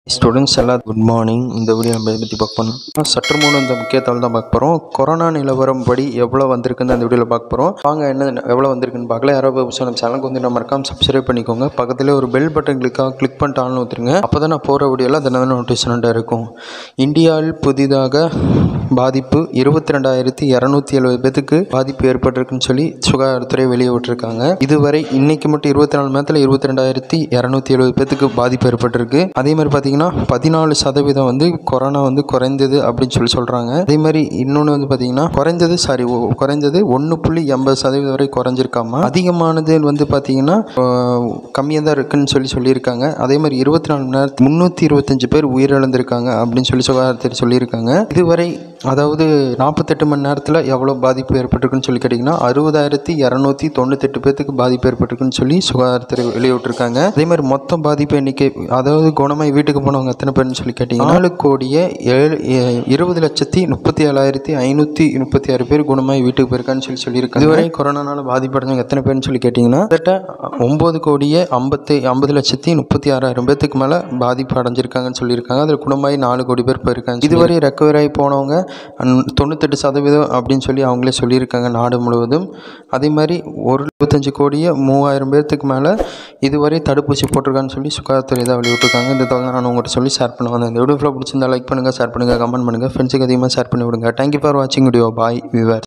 students எல்லாம் good morning இந்த video நம்ம இதை பற்றி பார்க்க போகிறோம் சற்று மூணு இந்த முக்கிய தகவல் தான் பார்க்க போகிறோம் கொரோனா நிலவரம் படி எவ்வளோ வந்திருக்குன்னு அந்த வீடியோவில் பார்க்க போகிறோம் வாங்க என்ன எவ்வளோ வந்திருக்குன்னு பார்க்கல யாரோ புதுசாக நம்ம சேனலுக்கு வந்து நம்ம மறக்காம சப்ஸ்கிரைப் பண்ணிக்கோங்க பக்கத்தில் ஒரு பெல் பட்டன் கிளிக்காக கிளிக் பண்ணிட்டு ஆள்னு ஊற்றுருங்க அப்போ தான் நான் போகிற வீடியோவில் தினம் நோட்டிஃபிகேஷனாக இருக்கும் இந்தியாவில் புதிதாக பாதிப்பு இருபத்தி ரெண்டாயிரத்தி இரநூத்தி எழுபது பேத்துக்கு பாதிப்பு ஏற்பட்டிருக்குன்னு சொல்லி சுகாதாரத்துறை வெளியே விட்டுருக்காங்க இதுவரை இன்னைக்கு மட்டும் இருபத்தி நாலு மணி நேரத்தில் இருபத்தி ரெண்டாயிரத்தி இரநூத்தி எழுபது பேத்துக்கு பாதிப்பு ஏற்பட்டிருக்கு அதே மாதிரி பார்த்தீங்கன்னா பதினாலு சதவீதம் வந்து கொரோனா வந்து குறைந்தது அப்படின்னு சொல்லி சொல்கிறாங்க அதே மாதிரி இன்னொன்று வந்து பார்த்தீங்கன்னா குறைந்தது சாரி குறைந்தது ஒன்று புள்ளி எண்பது சதவீதம் வரை குறைஞ்சிருக்காம அதிகமானது வந்து பார்த்தீங்கன்னா கம்மியாக தான் இருக்குன்னு சொல்லி சொல்லியிருக்காங்க அதே மாதிரி இருபத்தி நாலு மணி நேரத்தில் முந்நூற்றி இருபத்தஞ்சு பேர் உயிரிழந்திருக்காங்க அப்படின்னு சொல்லி சுகாதாரத்துறை சொல்லியிருக்காங்க இதுவரை அதாவது நாற்பத்தெட்டு மணி நேரத்தில் எவ்வளோ பாதிப்பு ஏற்பட்டிருக்குன்னு சொல்லி கேட்டிங்கன்னா அறுபதாயிரத்தி இரநூத்தி தொண்ணூத்தெட்டு பேத்துக்கு பாதிப்பு ஏற்பட்டிருக்குன்னு சொல்லி சுகாதாரத்துறை வெளியிட்டிருக்காங்க அதே மாதிரி மொத்தம் பாதிப்பு எண்ணிக்கை அதாவது குணமாய் வீட்டுக்கு போனவங்க எத்தனை பேர்னு சொல்லி கேட்டிங்கன்னா நாலு கோடியே ஏழு எ- இருபது லட்சத்தி முப்பத்தி ஏழாயிரத்தி ஐநூற்றி முப்பத்தி ஆறு பேர் குணமாய் வீட்டுக்கு போயிருக்கான்னு சொல்லி சொல்லியிருக்காங்க இதுவரை கொரோனானால பாதிப்படைஞ்சவங்க எத்தனை பேர்னு சொல்லி கேட்டிங்கன்னா கிட்டத்தட்ட ஒம்பது கோடியே ஐம்பத்தி ஐம்பது லட்சத்தி முப்பத்தி ஆறாயிரம் பேத்துக்கு மேலே பாதிப்பு அடைஞ்சிருக்காங்கன்னு சொல்லியிருக்காங்க அதில் குணமாய் நாலு கோடி பேர் போயிருக்காங்க இதுவரை ரெக்கவரி ஆகி போனவங்க அன்- தொண்ணூத்தெட்டு சதவீதம் அப்படின்னு சொல்லி அவங்களே சொல்லியிருக்காங்க நாடு முழுவதும் அதே மாதிரி ஒரு இருபத்தஞ்சு கோடியே மூவாயிரம் பேர்த்துக்கு மேலே இதுவரை தடுப்பூசி போட்டிருக்கான்னு சொல்லி சுகாதாரத்துறை தான் வெளியிட்டிருக்காங்க இந்த தகவல் நான் உங்கள்கிட்ட சொல்லி ஷேர் பண்ண வந்தேன் இந்த வீடியோ பிடிச்சிருந்தா லைக் பண்ணுங்கள் ஷேர் பண்ணுங்கள் கமெண்ட் பண்ணுங்கள் ஃப்ரெண்ட்ஸுக்கு அதிகமாக ஷேர் பண்ணி விடுங்க தேங்க்யூ ஃபார் வாட்சிங் வீடியோ பாய் விவர்